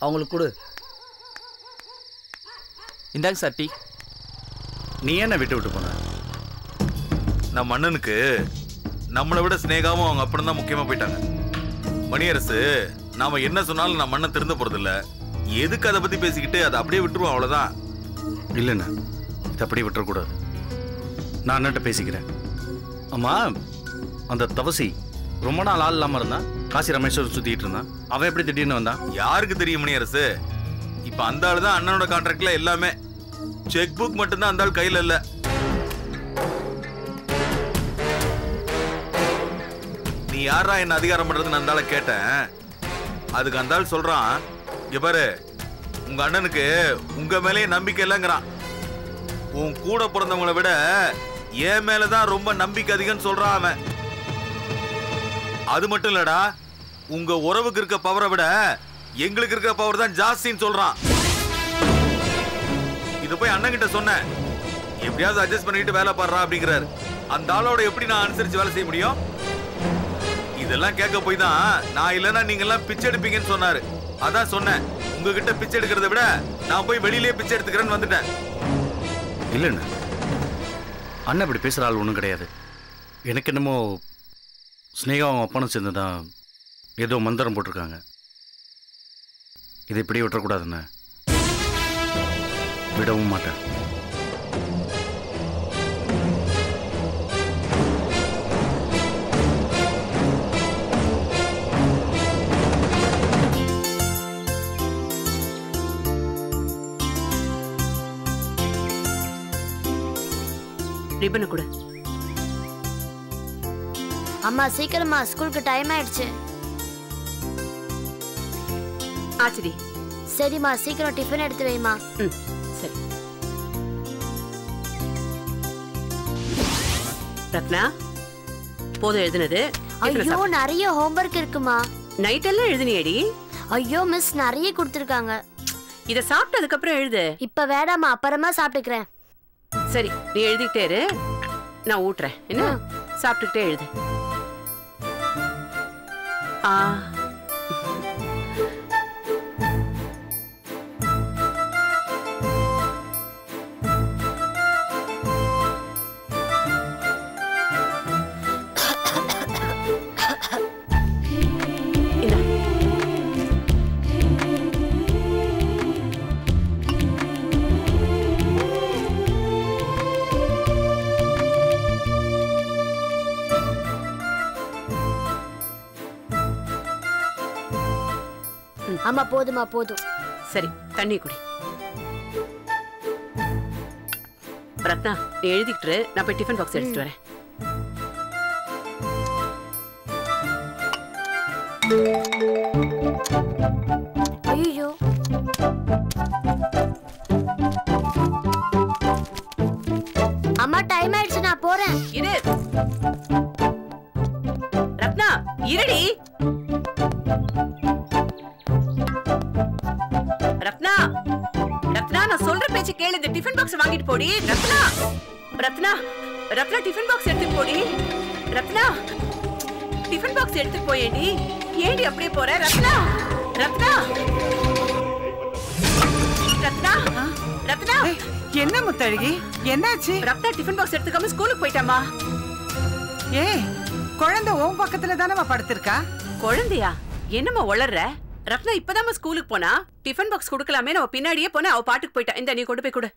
அவங்களுக்கு கொடு இந்தாங்க சார் டீ நீ என்ன விட்டு விட்டு போன நம்ம அண்ணனுக்கு நம்மளை விட ஸ்னேகாவும் அவங்க அப்பனும் தான் முக்கியமா போயிட்டாங்க மணியரசு நாம என்ன சொன்னாலும் நம்ம அண்ணன் திருந்த போறதில்ல எதுக்கு அதை பத்தி பேசிக்கிட்டு அதை அப்படியே விட்டுருவோம் அவ்வளவுதான் இல்லைண்ணா இதை அப்படியே விட்டுறக்கூடாது நான் அண்ணன்ட்ட பேசிக்கிறேன் அம்மா அந்த தவசி ரொம்ப நாள் ஆள் இல்லாமல் இருந்தான் காசி ரமேஸ்வர் சுற்றிட்டு இருந்தான் அவன் எப்படி திடீர்னு வந்தான் யாருக்கு தெரியும் மணியரசு இப்ப அந்த ஆளு தான் அண்ணனோட கான்ட்ராக்ட்ல எல்லாமே செக் புக் மட்டும்தான் அந்த ஆள் கையில இல்ல நீ யாரா என்ன அதிகாரம் பண்றதுன்னு அந்த ஆளை கேட்டேன் அதுக்கு அந்த ஆள் சொல்றான் இங்க பாரு உங்க அண்ணனுக்கு உங்க மேலேயே நம்பிக்கை இல்லைங்கிறான் உன் கூட பிறந்தவங்களை விட என் மேலதான் ரொம்ப நம்பிக்கை அதிகம்னு சொல்றான் அவன் அது மட்டும் இல்லடா உங்க உறவுக்கு இருக்க பவரை விட எங்களுக்கு இருக்க பவர் தான் ஜாஸ்தின்னு சொல்றான் இது போய் அண்ணன் கிட்ட சொன்னேன் எப்படியாவது அட்ஜஸ்ட் பண்ணிட்டு வேலை பாடுறா அப்படிங்கிறாரு அந்த ஆளோட எப்படி நான் அனுசரிச்சு வேலை செய்ய முடியும் இதெல்லாம் கேட்க போய் தான் நான் இல்லைன்னா நீங்க எல்லாம் பிச்சை எடுப்பீங்கன்னு சொன்னாரு அதான் சொன்னேன் உங்ககிட்ட பிச்சை எடுக்கிறத விட நான் போய் வெளியிலேயே பிச்சை எடுத்துக்கிறேன்னு வந்துட்டேன் இல்லைண்ணா அண்ணன் இப்படி பேசுகிற ஆள் ஒன்றும் கிடையாது எனக்கு என்னமோ ஸ்னேகாவும் அப்பனும் சேர்ந்து தான் ஏதோ மந்திரம் போட்டிருக்காங்க இதை இப்படியே விட்டுறக்கூடாதுண்ணே விடவும் மாட்டேன் ரிப்பனை கொடு அம்மா சீக்கிரமா ஸ்கூலுக்கு டைம் ஆயிடுச்சு ஆச்சரி சரிம்மா சீக்கிரம் டிஃபன் எடுத்து வைமா ம் சரி ரத்னா போதும் எழுதுனது ஐயோ நிறைய ஹோம்ஒர்க் இருக்குமா நைட் எல்லாம் எழுதுனியடி ஐயோ மிஸ் நிறைய கொடுத்துருக்காங்க இத சாப்பிட்டதுக்கு அப்புறம் எழுது இப்ப வேடாமா அப்புறமா சாப்பிட்டுக்கிறேன் சரி நீ எழுதிக்கிட்டே இரு நான் ஊட்டுறேன் என்ன சாப்பிட்டுக்கிட்டே எழுது ஆ இந்தா. ஆமா போதுமா போதும் சரி தண்ணி குடி ரத்னா நீ எழுதிக்கிட்டு இரு, நான் போய் டிஃபன் பாக்ஸ் எடுத்துட்டு வரேன் ஐயோ அம்மா டைம் ஆயிடுச்சு நான் போறேன் இரு ரத்னா இருடி ரத்னா ரத்னா நான் சொல்ற பேச்சு கேளு இந்த டிஃபன் பாக்ஸ் வாங்கிட்டு போடி ரத்னா ரத்னா ரத்னா டிஃபன் பாக்ஸ் எடுத்துட்டு போடி ரத்னா டிஃபன் பாக்ஸ் எடுத்துட்டு போயேடி ஏண்டி அப்படியே போற ரத்னா ரத்னா ரத்னா ரத்னா என்ன முத்தழகி என்னாச்சு ரத்னா டிஃபன் பாக்ஸ் எடுத்துக்காம ஸ்கூலுக்கு போயிட்டாமா ஏய் குழந்தை உன் பக்கத்துல தானே படுத்திருக்கா குழந்தையா என்னம்மா வளர்ற ரத்னா இப்பதாம்மா ஸ்கூலுக்கு போனா டிஃபன் பாக்ஸ் கொடுக்கலாமே நம்ம பின்னாடியே போனா அவ பாட்டுக்கு போயிட்டா இந்த நீ கொண்டு போய் கொடு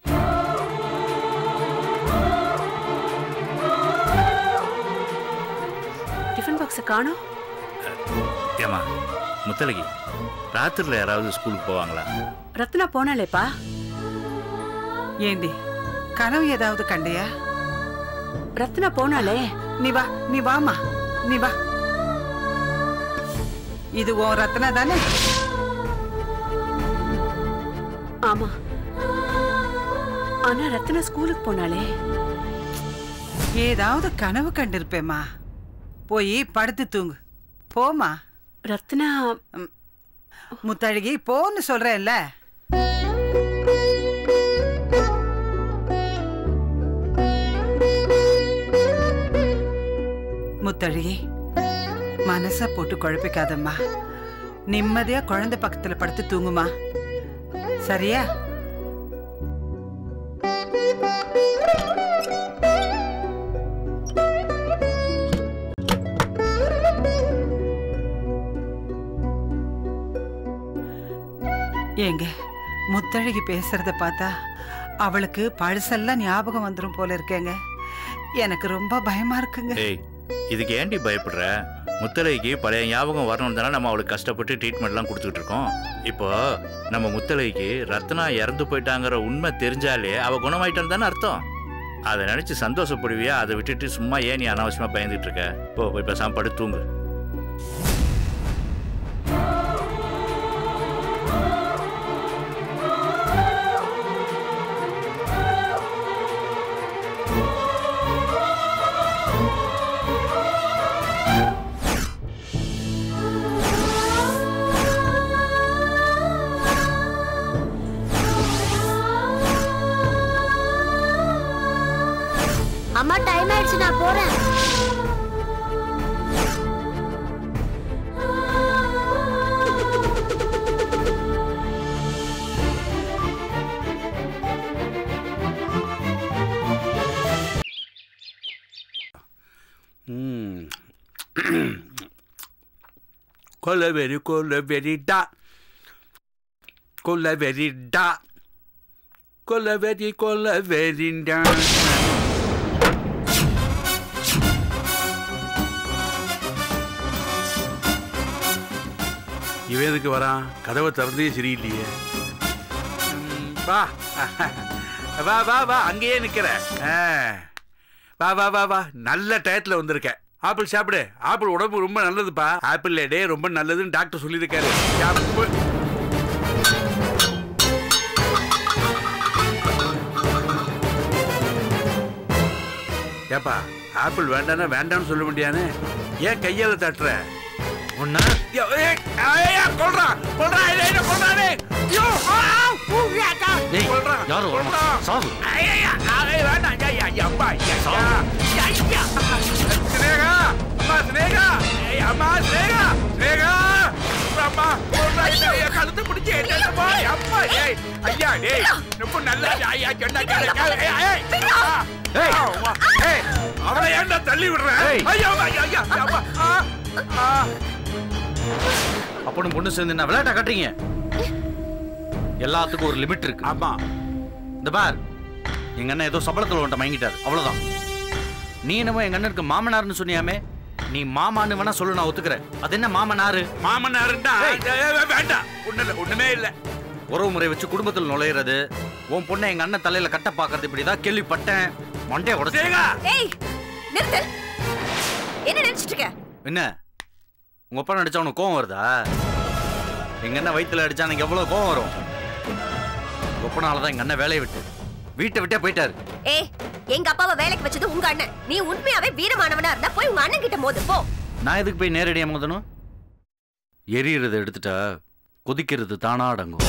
டிஃபன் பாக்ஸ காணோம் ஏமா முத்தலகி ராத்திரியில் யாராவது ஸ்கூலுக்கு போவாங்களா ரத்னா போனாலேப்பா ஏண்டி கனவு ஏதாவது கண்டியா ரத்னா போனாலே நீ வா நீ வாமா நீ வா இது உன் ரத்னா தானே ஆமா ஆனா ரத்னா ஸ்கூலுக்கு போனாலே ஏதாவது கனவு கண்டிருப்பேம்மா போய் படுத்து தூங்கு போமா ரத்னா முத்தழகி போன்னு சொல்றேன்ல முத்தழகி மனச போட்டு குழப்பிக்காதம்மா நிம்மதியா குழந்தை பக்கத்துல படுத்து தூங்குமா சரியா ஏங்க முத்தழகி பேசுறத பார்த்தா அவளுக்கு பழசெல்லாம் ஞாபகம் வந்துரும் போல இருக்கேங்க எனக்கு ரொம்ப பயமா இருக்குங்க ஏய் இதுக்கு ஏன்டி பயப்படுற முத்தலைக்கு பழைய ஞாபகம் வரணும் தானே நம்ம அவளுக்கு கஷ்டப்பட்டு ட்ரீட்மெண்ட்லாம் கொடுத்துக்கிட்டு இருக்கோம் இப்போ நம்ம முத்தலைக்கு ரத்னா இறந்து போயிட்டாங்கிற உண்மை தெரிஞ்சாலே அவ குணமாயிட்டான்னு தானே அர்த்தம் அதை நினைச்சு சந்தோஷப்படுவியா அதை விட்டுட்டு சும்மா ஏன் நீ அனாவசியமா பயந்துட்டு இருக்க போ போய் பேசாம படுத்து தூங்கு அம்மா டைம் ஆயிடுச்சு நான் போறேன் ம். கொலவெறி கொலவெறிடா கொலவெறிடா கொலவெறி கொலவெறிடா இவன் எதுக்கு வரான் கதவை திறந்தே சரியில்லையே ம், வா வா வா வா அங்கேயே நிக்கிற ஆ. வா வா வா வா நல்ல டயத்துல வந்திருக்க ஆப்பிள் சாப்பிடு ஆப்பிள் உடம்பு ரொம்ப நல்லதுப்பா ஆப்பிள் டே ரொம்ப நல்லதுன்னு டாக்டர் சொல்லியிருக்காரு சாப்பிடு. ஏப்பா ஆப்பிள் வேண்டாம்னா வேண்டாம்னு சொல்ல முடியானே ஏன் கையால தட்டுற ஒன்னா ஐயோ, ஏய், ஐயா, கொல்றான், கொல்றான், ஏய், ஏய், கொல்றானே. ஐயோ, ஆ, ஊ, ஏக்கா, ஏய், கொல்றான், யாரு வரணும்? கொல்றான். சாவு. ஐயா, ஐயா, வேண்டாம், ஐயா, ஐயா, அப்பா, ஐயா, ஐயா, ஐயா. சினேகா, அம்மா, சினேகா, ஏய், அம்மா, சினேகா, சினேகா, அம்மா, கொல்றான், இந்த ஐயா, கழுத்தை பிடிச்சு என்னம்மா, அப்பா, ஏய், ஐயா, டேய், ரொம்ப நல்லா, ஐயா, சொன்னா கேளு, ஏய், ஏய், அம்மா, ஏய். அம்மா, ஏய், அவனை ஏன்டா தள்ளி விடுற ஏய். ஐயா, ஐயா, ஐயா, அம்மா, ஆ, ஆ. அப்பனும் பொண்ணு சேர்ந்து என்ன விளையாட்டா கட்டுறீங்க எல்லாத்துக்கும் ஒரு லிமிட் இருக்கு ஆமா இந்த பார் எங்க அண்ணன் ஏதோ சபலத்தில் உன்ட்ட மயங்கிட்டாரு அவ்வளவுதான் நீ என்னமோ எங்க அண்ணனுக்கு மாமனார்னு சொன்னியாமே நீ மாமான்னு வேணா சொல்லு நான் ஒத்துக்கிறேன் அது என்ன மாமனாரு மாமனாருண்டா ஏய். வேண்டாம் ஒண்ணு இல்ல ஒண்ணுமே இல்ல உறவு முறை வச்சு குடும்பத்தில் நுழையிறது உன் பொண்ணை எங்க அண்ணன் தலையில கட்ட பாக்குறது இப்படிதான் கேள்விப்பட்டேன் மண்டைய உடச்சு சேகா ஏய் நிறுத்து என்ன நினைச்சிட்டு இருக்க என்ன உங்க அப்பா அடிச்சா உனக்கு கோவம் வருதா எங்க அண்ணன் வயித்துல அடிச்சா எனக்கு எவ்வளவு கோவம் வரும் உங்க அப்பனால தான் எங்க அண்ணன் வேலையை விட்டு வீட்டை விட்டே போயிட்டாரு ஏய் எங்க அப்பாவை வேலைக்கு வச்சது உங்க அண்ணன் நீ உண்மையாவே வீரமானவனா இருந்தா போய் உங்க அண்ணன் கிட்ட மோது போ நான் எதுக்கு போய் நேரடியாக மோதணும் எரியறதை எடுத்துட்டா கொதிக்கிறது தானா அடங்கும்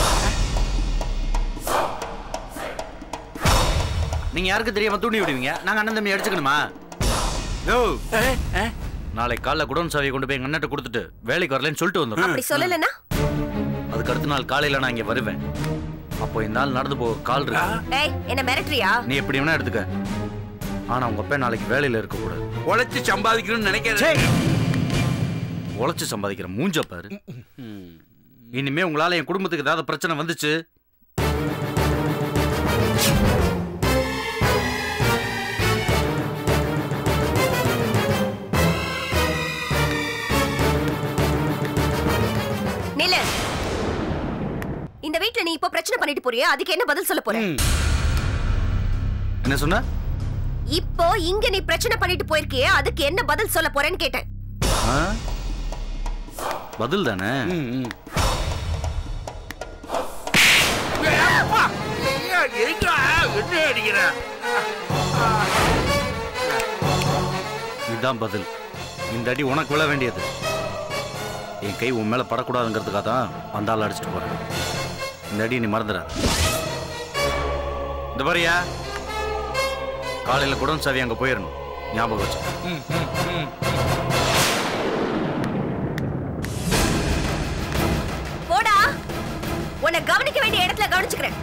நீங்க யாருக்கு தெரியாம தூண்டி விடுவீங்க நாங்க அண்ணன் தம்பி அடிச்சுக்கணுமா யோ நாளை காலைல குடோன் சாவியை கொண்டு போய் எங்க அண்ணன் கொடுத்துட்டு வேலைக்கு வரலன்னு சொல்லிட்டு வந்துடும் அப்படி சொல்லலன்னா அதுக்கு அடுத்த நாள் காலையில நான் இங்க வருவேன் அப்போ இந்த நாள் நடந்து போக கால் இருக்கு ஏய் என்ன மிரட்டுறியா நீ எப்படி வேணா எடுத்துக்க ஆனா உங்க அப்பா நாளைக்கு வேலையில இருக்க கூடாது உழைச்சு சம்பாதிக்கணும்னு நினைக்கிறேன் உழைச்சு சம்பாதிக்கிற மூஞ்ச பாரு இனிமே உங்களால என் குடும்பத்துக்கு ஏதாவது பிரச்சனை வந்துச்சு நில்லு இந்த வீட்ல நீ இப்போ பிரச்சனை பண்ணிட்டு போறியா அதுக்கு என்ன பதில் சொல்ல போற என்ன சொன்ன இப்போ இங்க நீ பிரச்சனை பண்ணிட்டு போயிருக்கியே அதுக்கு என்ன பதில் சொல்ல போறேன்னு கேட்டேன் ஆ? பதில் தானே அப்பா, ஐயா, எங்க? என்ன அடிக்கிற இதுதான் பதில் இந்த அடி உனக்கு விழ வேண்டியது என் கை உன் மேல படக்கூடாதுங்கிறதுக்காக தான் அந்த ஆள் அடிச்சுட்டு போறேன் இந்த அடி நீ மறந்துடாத இந்த பாரியா காலையில குடம் சாவி அங்க போயிடணும் ஞாபகம் வச்சு உன்னை கவனிக்க வேண்டிய இடத்துல கவனிச்சுக்கிறேன்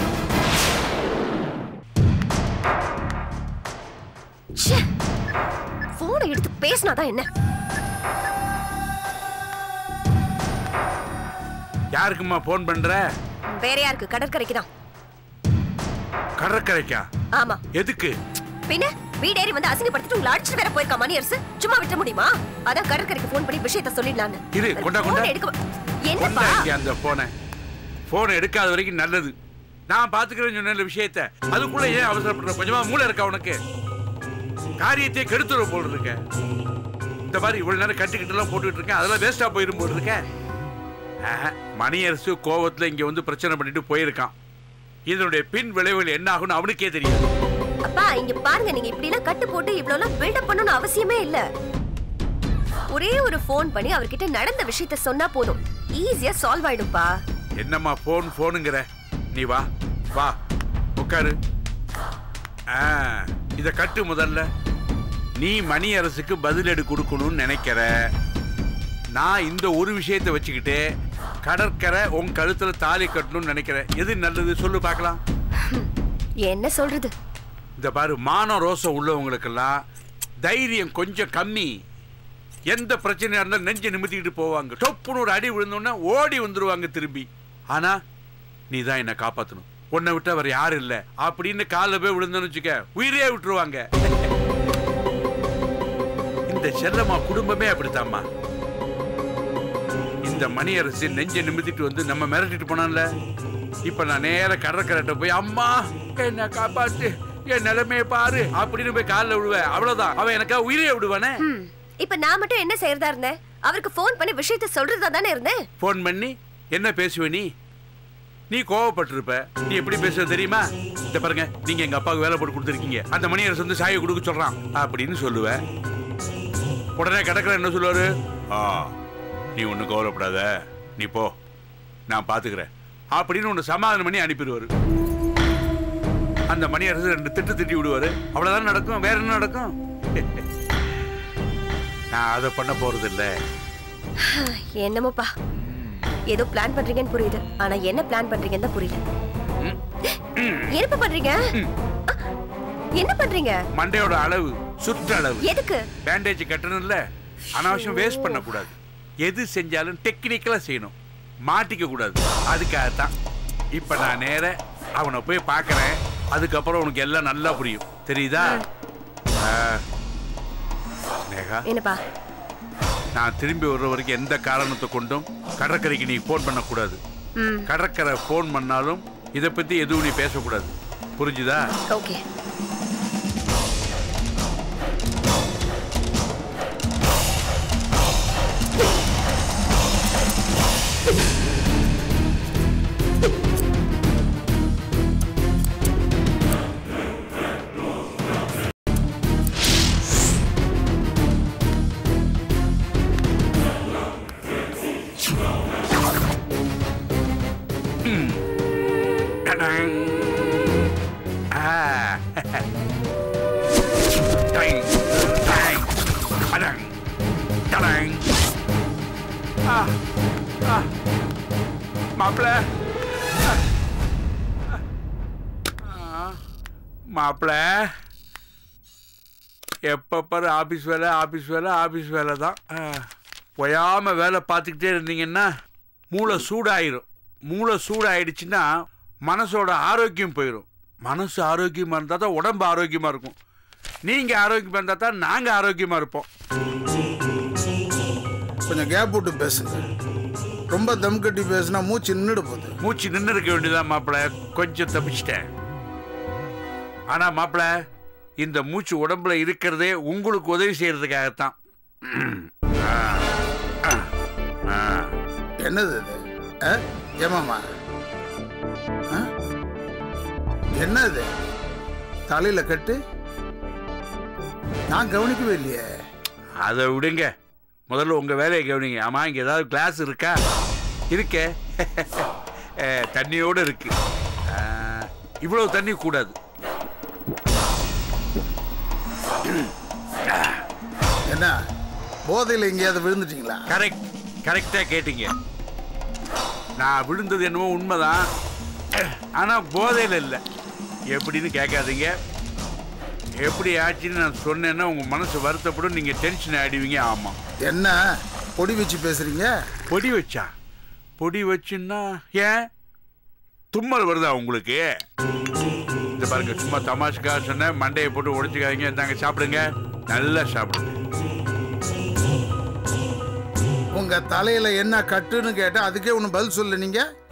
போனை எடுத்து பேசினாதான் என்ன யாருக்கும்மா ஃபோன் பண்ற வேற யாருக்கு கடற்கரைக்கு தான் கடற்கரைக்கா ஆமா எதுக்கு பின்ன வீடேறி வந்து அசிங்கப்படுத்திட்டு உங்களை அடிச்சு வேற போயிருக்கா மணி அரசு சும்மா விட்ட முடியுமா அதான் கடற்கரைக்கு ஃபோன் பண்ணி விஷயத்த சொல்லிடலான்னு இரு, கொண்டா, கொண்டா. phone எடுக்க என்னப்பா கொண்டா இங்க அந்த போனை போனை எடுக்காத வரைக்கும் நல்லது நான் பாத்துக்கிறேன்னு சொன்ன விஷயத்த அதுக்குள்ள ஏன் அவசரப்படுற கொஞ்சமா மூளை இருக்கா உனக்கு காரியத்தை கெடுத்துற போல் இருக்க இந்த மாதிரி இவ்வளவு நேரம் கட்டிக்கிட்டு எல்லாம் போட்டுக்கிட்டு இருக்கேன் அதெல்லாம் வேஸ்டா போயிரும் போல் இருக்க ஆஹா, மணியரசு கோவத்துல இங்க வந்து பிரச்சனை பண்ணிட்டு போயிருக்கான் இதனுடைய பின் விளைவுகள் என்ன ஆகும்னு அவனுக்கே தெரியும் அப்பா இங்க பாருங்க நீங்க இப்படி எல்லாம் கட்டு போட்டு இவ்வளவு எல்லாம் பில்டப் பண்ணணும்னு அவசியமே இல்ல ஒரே ஒரு ஃபோன் பண்ணி அவர்கிட்ட நடந்த விஷயத்த சொன்னா போதும் ஈஸியா சால்வ் ஆயிடும்பா என்னம்மா போன் போனுங்கிற நீ வா வா உட்காரு ஆ, இத கட்டு முதல்ல நீ மணி அரசுக்கு பதிலடி கொடுக்கணும்னு நினைக்கிற நான் இந்த ஒரு விஷயத்தை வச்சுக்கிட்டு கடற்கரை உன் கழுத்துல தாலி கட்டணும்னு நினைக்கிறேன் எது நல்லது சொல்லு பார்க்கலாம் என்ன சொல்றது இந்த பாரு மானம் ரோசம் உள்ளவங்களுக்கெல்லாம் தைரியம் கொஞ்சம் கம்மி எந்த பிரச்சனையா இருந்தாலும் நெஞ்சை நிமித்திக்கிட்டு போவாங்க டொப்புன்னு ஒரு அடி விழுந்தோடனே ஓடி வந்துருவாங்க திரும்பி ஆனா நீ தான் என்னை காப்பாத்தணும் உன்னை விட்டு அவர் யாரும் இல்ல அப்படின்னு காலில் போய் விழுந்தோன்னு வச்சுக்க உயிரே விட்டுருவாங்க இந்த செல்லம்மா குடும்பமே அப்படித்தாம்மா இந்த மணி அரசு நெஞ்சை நிமித்திட்டு வந்து நம்ம மிரட்டிட்டு போனான்ல இப்ப நான் நேர கடற்கரைட்ட போய் அம்மா என்ன காப்பாத்து என் நிலைமையை பாரு அப்படின்னு போய் காலில் விடுவேன் அவ்வளவுதான் அவன் எனக்கா உயிரே விடுவானே ம், இப்ப நான் மட்டும் என்ன செய்யறதா இருந்தேன் அவருக்கு ஃபோன் பண்ணி விஷயத்த சொல்றதா தானே இருந்தேன் ஃபோன் பண்ணி என்ன பேசுவ நீ நீ கோவப்பட்டிருப்ப நீ எப்படி பேசுவ தெரியுமா இந்த பாருங்க நீங்க எங்க அப்பாவுக்கு வேலை போட்டு கொடுத்துருக்கீங்க அந்த மணி அரசு வந்து சாயை கொடுக்க சொல்றான் அப்படின்னு சொல்லுவ உடனே கிடக்குற என்ன சொல்லுவாரு ஆ நீ ஒன்றும் கவலைப்படாத நீ போ நான் பாத்துக்கிறேன் அப்படின்னு ஒன்று சமாதானம் பண்ணி அனுப்பிடுவாரு அந்த மணி அரசு ரெண்டு திட்டு திட்டி விடுவாரு அவ்வளவுதான் நடக்கும் வேற என்ன நடக்கும் நான் அதை பண்ண போறது இல்லை என்னமோப்பா ஏதோ பிளான் பண்றீங்கன்னு புரியுது ஆனா என்ன பிளான் பண்றீங்கன்னு தான் புரியல என்ன பண்றீங்க அ, என்ன பண்றீங்க மண்டையோட அளவு சுற்றளவு எதுக்கு பேண்டேஜ் கட்டணும்ல அனாவசியம் வேஸ்ட் பண்ணக்கூடாது எது செஞ்சாலும் டெக்னிக்கலா செய்யணும் மாட்டிக்க கூடாது அதுக்காக தான் இப்ப நான் நேர அவனை போய் பார்க்கறேன் அதுக்கப்புறம் உனக்கு எல்லாம் நல்லா புரியும் தெரியுதா ஆ. ஸ்னேகா என்னப்பா நான் திரும்பி வர்ற வரைக்கும் எந்த காரணத்தை கொண்டும் கடற்கரைக்கு நீ ஃபோன் பண்ணக்கூடாது ம் கடற்கரை ஃபோன் பண்ணாலும் இதை பத்தி எதுவும் நீ பேசக்கூடாது புரிஞ்சுதா okay Ta-dang. Ah. Dang. Dang. Ta-dang. Ta-dang. Ah. Ah. மாப்பிள மாப்பிள எப்போ பாரு ஆஃபீஸ் வேலை ஆஃபீஸ் வேலை ஆஃபீஸ் வேலை தான் ஒயாமல் வேலை பார்த்துக்கிட்டே இருந்தீங்கன்னா மூளை சூடாயிரும் மூளை சூடாயிடுச்சுன்னா மனசோட ஆரோக்கியம் போயிடும் மனசு ஆரோக்கியமாக இருந்தால் தான் உடம்பு ஆரோக்கியமாக இருக்கும் நீங்கள் ஆரோக்கியமாக இருந்தால் தான் நாங்கள் ஆரோக்கியமாக இருப்போம் கொஞ்சம் கேப் விட்டு பேசுங்க ரொம்ப தம் கட்டி பேசுனா மூச்சு நின்றுடு போகுது மூச்சு நின்று இருக்க வேண்டியதான் மாப்பிள கொஞ்சம் தப்பிச்சிட்டேன் ஆனா மாப்பிள இந்த மூச்சு உடம்புல இருக்கிறதே உங்களுக்கு உதவி செய்யறதுக்காகத்தான் ஆ, ஆ, ஆ. என்னது இது ஆ? ஏமாமா ஆ? என்னது தலையில கட்டு நான் கவனிக்கவே இல்லையே அதை விடுங்க முதல்ல உங்க வேலையை கவனிங்க ஆமா இங்க ஏதாவது கிளாஸ் இருக்கா இருக்கே அஹ், தண்ணியோட இருக்கு ஆ, இவ்வளவு தண்ணி கூடாது என்ன போதையில் எங்கேயாவது விழுந்துட்டீங்களா கரெக்ட் கரெக்டா கேட்டீங்க நான் விழுந்தது என்னமோ உண்மைதான் ஆனா போதையில இல்லை எப்படின்னு கேட்காதீங்க எப்படி ஆச்சுன்னு நான் சொன்னேன்னா உங்க மனசு வருத்தப்படும் நீங்க டென்ஷன் ஆயிடுவீங்க ஆமா என்ன பொடி வச்சு பேசுறீங்க பொடி வச்சா பொடி வச்சுன்னா ஏன் தும்மல் வருதா உங்களுக்கு இந்த பாருங்க சும்மா தமாஷுக்காக சொன்னேன் மண்டையை போட்டு உடைச்சுக்காதீங்க இந்தாங்க சாப்பிடுங்க நல்லா சாப்பிடுங்க உங்க தலையில என்ன கட்டுன்னு கேட்டா அதுக்கே ஒன்றும் பதில் சொல்ல நீங்க